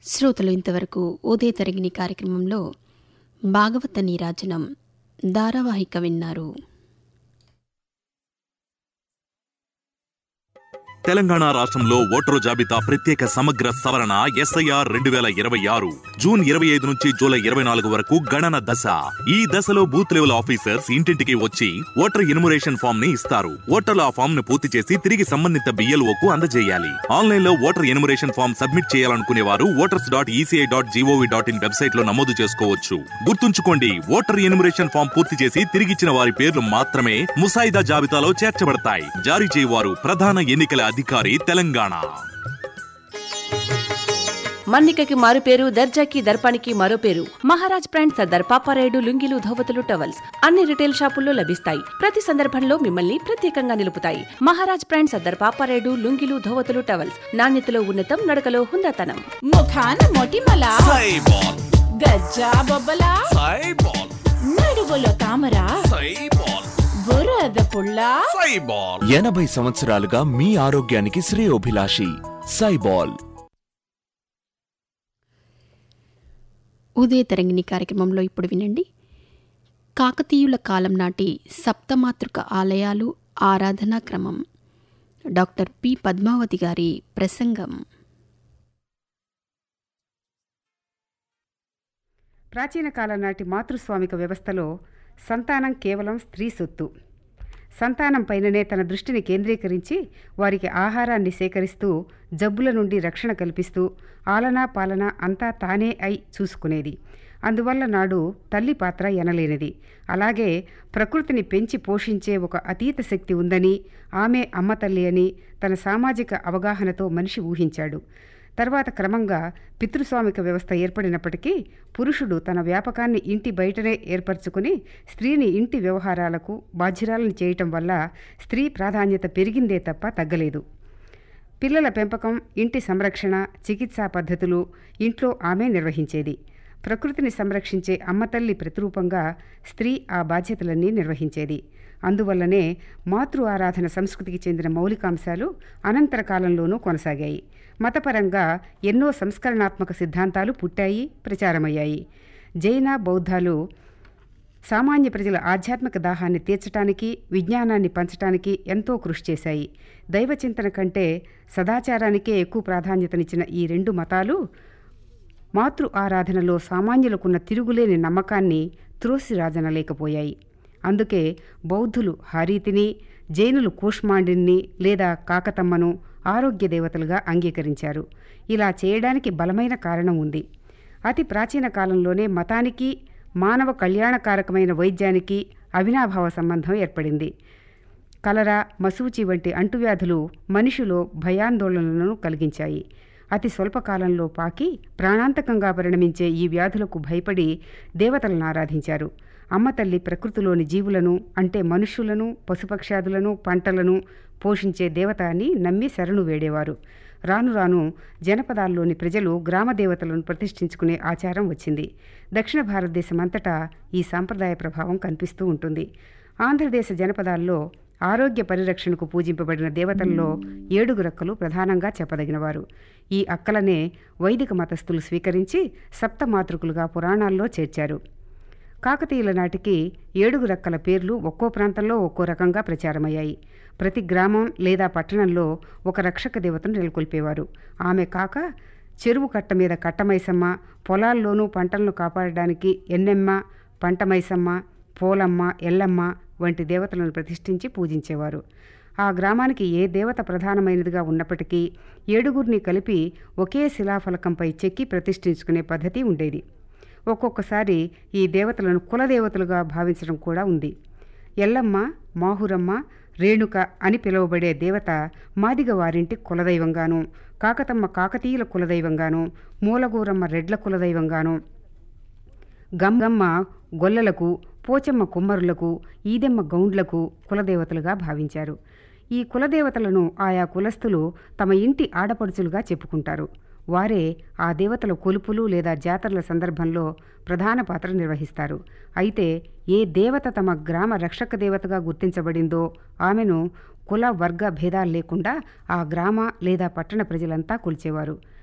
శ్రోతలు ఇంతవరకు ఉదయ తరిగిని కార్యక్రమంలో భాగవత నీరాజనం ధారావాహిక విన్నారు తెలంగాణ రాష్ట్రంలో ఓటరు జాబితా ప్రత్యేక సమగ్ర సవరణ ఎస్ఐఆర్ రెండు వేల ఇరవై ఆరు జూన్ ఇరవై ఐదు నుంచి జూలై ఇరవై నాలుగు వరకు గణన దశ ఈ దశలో బూత్ లెవెల్ ఆఫీసర్స్ ఇంటింటికి వచ్చి ఓటర్ ఎన్యుమరేషన్ ఫామ్ ని ఇస్తారు ఓటర్లు ఆ ఫామ్ ను పూర్తి చేసి తిరిగి సంబంధిత బిఎల్ఓకు అందజేయాలి ఆన్లైన్ లో ఓటర్ ఎన్యుమరేషన్ ఫామ్ సబ్మిట్ చేయాలనుకునే వారు voters dot ECI dot GOV dot in website లో నమోదు చేసుకోవచ్చు గుర్తుంచుకోండి ఓటర్ ఎన్యుమరేషన్ ఫామ్ పూర్తి చేసి తిరిగిచ్చిన వారి పేర్లు మాత్రమే ముసాయిదా జాబితాలో చేర్చబడతాయి జారీ చేయవారు ప్రధాన ఎన్నికల అధికారి తెలంగాణ మన్నికకి మారు పేరు దర్జాకి దర్పానికి మరో పేరు మహారాజ్ బ్రాండ్ సర్దార్ పాపారాయుడు లుంగీలు ధోవతులు టవల్స్ అన్ని రిటైల్ షాపుల్లో లభిస్తాయి ప్రతి సందర్భంలో మిమ్మల్ని ప్రత్యేకంగా నిలుపుతాయి మహారాజ్ బ్రాండ్ సర్దార్ పాపారాయుడు లుంగీలు ధోవతులు టవల్స్ నాణ్యతలో ఉన్నతం నడకలో హుందాతనం ముఖాన మొటిమల సైబాల్ గజ్జా బొబ్బల సైబాల్ నడువులో తామర సైబాల్ బురద పుల్ల సైబాల్ ఎనభై సంవత్సరాలుగా మీ ఆరోగ్యానికి శ్రేయోభిలాషి సైబాల్ ఉదయ తరంగిణి కార్యక్రమంలో ఇప్పుడు వినండి కాకతీయుల కాలం నాటి సప్తమాతృక ఆలయాలు ఆరాధనా క్రమం డాక్టర్ పి పద్మావతి గారి ప్రసంగం ప్రాచీన కాలం నాటి మాతృస్వామిక వ్యవస్థలో సంతానం కేవలం స్త్రీ సొత్తు సంతానం పైననే తన దృష్టిని కేంద్రీకరించి వారికి ఆహారాన్ని సేకరిస్తూ జబ్బుల నుండి రక్షణ కల్పిస్తూ ఆలనా పాలన అంతా తానే అయి చూసుకునేది అందువల్ల నాడు తల్లి పాత్ర ఎనలేనిది అలాగే ప్రకృతిని పెంచి పోషించే ఒక అతీత శక్తి ఉందని ఆమె అమ్మ తల్లి అని తన సామాజిక అవగాహనతో మనిషి ఊహించాడు తర్వాత క్రమంగా పితృస్వామిక వ్యవస్థ ఏర్పడినప్పటికీ పురుషుడు తన వ్యాపకాన్ని ఇంటి బయటనే ఏర్పరచుకుని స్త్రీని ఇంటి వ్యవహారాలకు బాధ్యురాలను చేయటం వల్ల స్త్రీ ప్రాధాన్యత పెరిగిందే తప్ప తగ్గలేదు పిల్లల పెంపకం ఇంటి సంరక్షణ చికిత్సా పద్ధతులు ఇంట్లో ఆమె నిర్వహించేది ప్రకృతిని సంరక్షించే అమ్మతల్లి ప్రతిరూపంగా స్త్రీ ఆ బాధ్యతలన్నీ నిర్వహించేది అందువల్లనే మాతృ ఆరాధన సంస్కృతికి చెందిన మౌలికాంశాలు అనంతర కాలంలోనూ కొనసాగాయి మతపరంగా ఎన్నో సంస్కరణాత్మక సిద్ధాంతాలు పుట్టాయి ప్రచారమయ్యాయి జైన బౌద్ధాలు సామాన్య ప్రజల ఆధ్యాత్మిక దాహాన్ని తీర్చడానికి విజ్ఞానాన్ని పంచటానికి ఎంతో కృషి చేశాయి దైవచింతన కంటే సదాచారానికే ఎక్కువ ప్రాధాన్యతనిచ్చిన ఈ రెండు మతాలు మాతృ ఆరాధనలో సామాన్యులకున్న తిరుగులేని నమ్మకాన్ని త్రోసిరాజనలేకపోయాయి అందుకే బౌద్ధులు హారీతిని జైనులు కూష్మాండిని లేదా కాకతమ్మను ఆరోగ్య దేవతలుగా అంగీకరించారు ఇలా చేయడానికి బలమైన కారణం ఉంది అతి ప్రాచీన కాలంలోనే మతానికి మానవ కళ్యాణకారకమైన వైద్యానికి అవినాభావ సంబంధం ఏర్పడింది కలరా మసూచి వంటి అంటువ్యాధులు మనిషిలో భయాందోళనలను కలిగించాయి అతి స్వల్పకాలంలో పాకి ప్రాణాంతకంగా పరిణమించే ఈ వ్యాధులకు భయపడి దేవతలను ఆరాధించారు అమ్మ తల్లి ప్రకృతిలోని జీవులను అంటే మనుష్యులను పశుపక్షాదులను పంటలను పోషించే దేవత అని నమ్మి శరణు వేడేవారు రాను రాను జనపదాల్లోని ప్రజలు గ్రామ దేవతలను ప్రతిష్ఠించుకునే ఆచారం వచ్చింది దక్షిణ భారతదేశం అంతటా ఈ సాంప్రదాయ ప్రభావం కనిపిస్తూ ఉంటుంది ఆంధ్రదేశ జనపదాల్లో ఆరోగ్య పరిరక్షణకు పూజింపబడిన దేవతల్లో ఏడుగు రక్కలు ప్రధానంగా చెప్పదగినవారు ఈ అక్కలనే వైదిక మతస్థులు స్వీకరించి సప్తమాతృకులుగా పురాణాల్లో చేర్చారు కాకతీయుల నాటికి ఏడుగు రక్కల పేర్లు ఒక్కో ప్రాంతంలో ఒక్కో రకంగా ప్రచారమయ్యాయి ప్రతి గ్రామం లేదా పట్టణంలో ఒక రక్షక దేవతను నెలకొల్పేవారు ఆమె కాక చెరువు కట్ట మీద కట్టమైసమ్మ పొలాల్లోనూ పంటలను కాపాడడానికి ఎన్నెమ్మ పంటమైసమ్మ పోలమ్మ ఎల్లమ్మ వంటి దేవతలను ప్రతిష్ఠించి పూజించేవారు ఆ గ్రామానికి ఏ దేవత ప్రధానమైనదిగా ఉన్నప్పటికీ ఏడుగురిని కలిపి ఒకే శిలాఫలకంపై చెక్కి ప్రతిష్ఠించుకునే పద్ధతి ఉండేది ఒక్కొక్కసారి ఈ దేవతలను కులదేవతలుగా భావించడం కూడా ఉంది ఎల్లమ్మ మాహురమ్మ రేణుక అని పిలువబడే దేవత మాదిగ వారింటి కులదైవంగాను కాకతమ్మ కాకతీయుల కులదైవంగాను మూలగూరమ్మ రెడ్ల కులదైవంగాను గంగమ్మ గొల్లలకు పోచమ్మ కుమ్మరులకు ఈదెమ్మ గౌండ్లకు కులదేవతలుగా భావించారు ఈ కులదేవతలను ఆయా కులస్తులు తమ ఇంటి ఆడపడుచులుగా చెప్పుకుంటారు వారే ఆ దేవతల కొలుపులు లేదా జాతరల సందర్భంలో ప్రధాన పాత్ర నిర్వహిస్తారు అయితే ఏ దేవత తమ గ్రామ రక్షక దేవతగా గుర్తించబడిందో ఆమెను కుల వర్గ భేదాలు లేకుండా ఆ గ్రామ లేదా పట్టణ ప్రజలంతా కొలిచేవారు